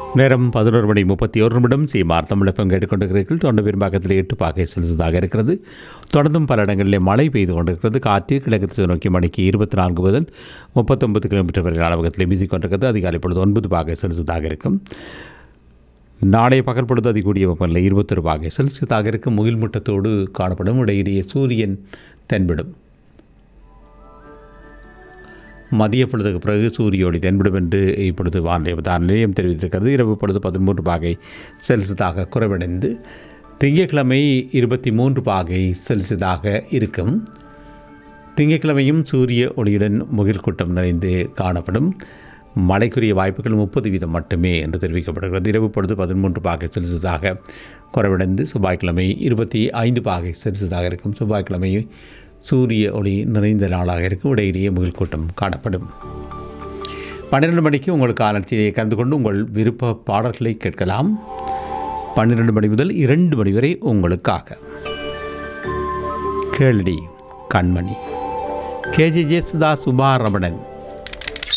நேரம் பதினோரு மணி முப்பத்தி ஒரு நிமிடம் சீமார் தமிழகம் கேட்டுக்கொண்டிருக்கிறீர்கள் தொண்ட பெரும்பாக்கத்தில் எட்டு பாகை செல்சியஸாக இருக்கிறது தொடர்ந்தும் பல இடங்களிலே மழை பெய்து கொண்டிருக்கிறது காற்று கிழக்கு திசை நோக்கி மணிக்கு இருபத்தி நான்கு முதல் முப்பத்தொன்பது கிலோமீட்டர் வரை அளவகத்தில் வீசிக்கொண்டிருக்கிறது அதிகாலை பொழுது ஒன்பது பாகை செல்சியஸாக இருக்கும் நாளைய பகல் பொழுது அதிகூடிய வெப்பநிலை இருபத்தொரு பாகை செல்சியஸாக இருக்கும் முகில் முட்டத்தோடு காணப்படும் இடையிடையே சூரியன் தென்படும் மதிய பொழுதுக்கு பிறகு சூரிய ஒளி தென்படும் என்று இப்பொழுது வானிலை தான் நிலையம் தெரிவித்திருக்கிறது இரவு பொழுது பதிமூன்று பாகை செல்சியஸாக குறைவடைந்து திங்கட்கிழமை இருபத்தி மூன்று பாகை செல்சியஸாக இருக்கும் திங்கட்கிழமையும் சூரிய ஒளியுடன் முகில் கூட்டம் நிறைந்து காணப்படும் மழைக்குரிய வாய்ப்புகள் முப்பது வீதம் மட்டுமே என்று தெரிவிக்கப்படுகிறது இரவு பொழுது பதிமூன்று பாகை செல்சியஸாக குறைவடைந்து செவ்வாய்க்கிழமை இருபத்தி ஐந்து பாகை செல்சியஸாக இருக்கும் செவ்வாய்க்கிழமை சூரிய ஒளி நிறைந்த நாளாக இருக்கும் இடையிலேயே முகில் கூட்டம் காணப்படும் பன்னிரெண்டு மணிக்கு உங்கள் காலட்சியை கலந்து கொண்டு உங்கள் விருப்ப பாடல்களை கேட்கலாம் பன்னிரெண்டு மணி முதல் இரண்டு மணி வரை உங்களுக்காக கேளடி கண்மணி கேஜே ஜேசுதாஸ் சுபாரமணன்